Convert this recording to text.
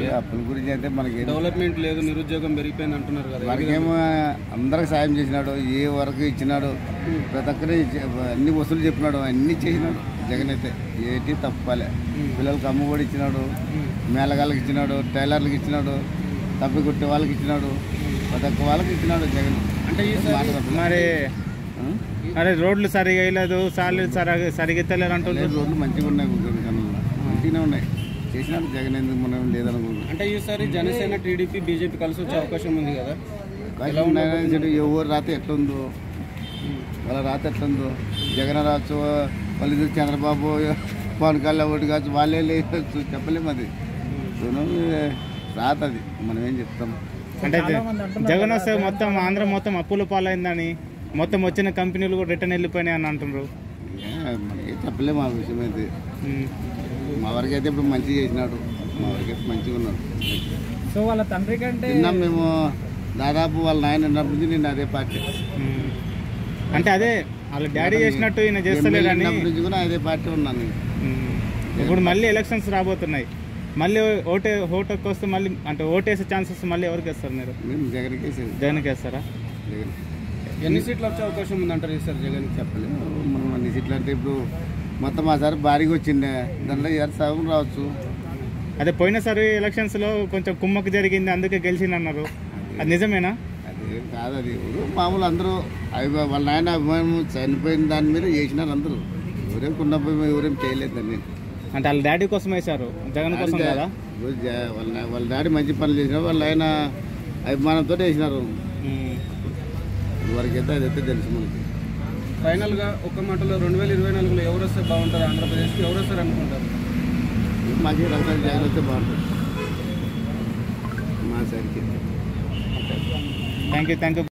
అప్పుల గురించి అయితే మనకి డెవలప్మెంట్ లేదు నిరుద్యోగం పెరిగిపోయింది అంటున్నారు కదా మనకేమో అందరికి సాయం చేసినాడు ఏ వరకు ఇచ్చినాడు ప్రతి ఒక్కరి అన్ని వసూలు చెప్పినాడు అన్ని చేసినాడు జగన్ అయితే ఏటి తప్పాలే పిల్లలకి అమ్మ కూడా ఇచ్చినాడు మేళగాళ్ళకి ఇచ్చినాడు టైలర్లకు ఇచ్చినాడు తప్పి కొట్టే వాళ్ళకి ఇచ్చినాడు ప్రతి ఒక్క వాళ్ళకి ఇచ్చినాడు జగన్ అంటే ఈసారి మాట తప్పలేదు. మరి ఆ? అరే రోడ్లు సరిగా వేయలేదు సార్లు సరిగా సరిగా ఎత్తలేరు అంటున్నారు లేదు, రోడ్లు మంచిగా ఉన్నాయి గుంటూరు కన్నా మంచిగానే ఉన్నాయి చేసినాడు జగన్ ఎందుకు మనం లేదనుకుంటున్నాం అంటే ఈసారి జనసేన టీడీపీ బీజేపీ కలిసి వచ్చే అవకాశం ఉంది కదా ఎలా ఉన్నాయని చెప్పి ఎవరు రాత ఎట్లుందో వాళ్ళ రాత ఎట్లుందో జగన్ రావచ్చు వాళ్ళు ఇది చంద్రబాబు పవన్ కళ్యాణ్ ఒకటి కావచ్చు వాళ్ళే లేదు చెప్పలేము అది జనం రాత అది మనం ఏం చెప్తాం అంటే జగన్ వస్తే మొత్తం ఆంధ్ర మొత్తం అప్పుల పాలైందని మొత్తం వచ్చిన కంపెనీలు కూడా రిటర్న్ వెళ్ళిపోయినాయి అని అంటున్నారు ఏ, మనకి చెప్పలేము ఆ విషయం అయితే ఉమ్. మా వరకు అయితే ఇప్పుడు మంచిగా చేసినాడు మా వరకు అయితే మంచిగా ఉన్నాడు సో వాళ్ళ తండ్రి కంటే తిన్నాం మేము దాదాపు వాళ్ళ నాయన ఉన్నప్పటి నుంచి నేను అదే పార్టీ ఉమ్. అంటే అదే వాళ్ళ డాడీ చేసినట్టు ఈయన ఎమ్మెల్యే చేస్తలేడని ఉన్నప్పటి నుంచి కూడా అదే పార్టీ ఉన్నాను నేను. ఉమ్. ఇప్పుడు మళ్ళీ ఎలక్షన్స్ రాబోతున్నాయి మళ్ళీ ఓటే ఓటుకి వస్తే మళ్ళీ అంటే ఓటేసే ఛాన్సెస్ మళ్ళీ ఎవరికి వేస్తారు మీరు మేము జగన్కి వేసేది జగన్కి వేస్తారా జగన్ ఎన్ని సీట్లు వచ్చే అవకాశం ఉంది అంటారు ఈసారి జగన్ చెప్పలేము మనం అన్ని సీట్లు అంటే ఇప్పుడు మొత్తం ఆ సారి భారీగా వచ్చిండే దాంట్లో ఇయర్ సగం రావచ్చు అదే పోయినసారి ఎలక్షన్స్లో కొంచెం కుమ్మకు జరిగింది అందుకే గెలిచిందన్నారు అది నిజమేనా అది కాదు అది ఎవరు మామూలు అందరూ అవి వాళ్ళ నాయన అభిమానం చనిపోయిన దాని మీద చేసినారు అందరూ ఎవరేం కున్నపోయి ఎవరేం చేయలేదు దాన్ని అంటే వాళ్ళ డాడీ కోసం వేశారు జగన్ కోసం కదా ఇప్పుడు జ- వాళ్ళ నా- వాళ్ళ డాడీ మంచి పనులు చేసినారు వాళ్ళ ఆయన అభిమానంతో వేసినారు ఉమ్. వరకైతే అదైతే తెలుసు మనకి ఫైనల్ గా ఒక మాటలో రెండు వేల ఇరవై నాలుగులో ఎవరు వస్తే బాగుంటారు ఆంధ్రప్రదేశ్కి ఎవరు వస్తారు అనుకుంటారు మాకు రంగాలు జగన్ వస్తే బాగుంటుంది మా సరికి థ్యాంక్ యూ థ్యాంక్ యూ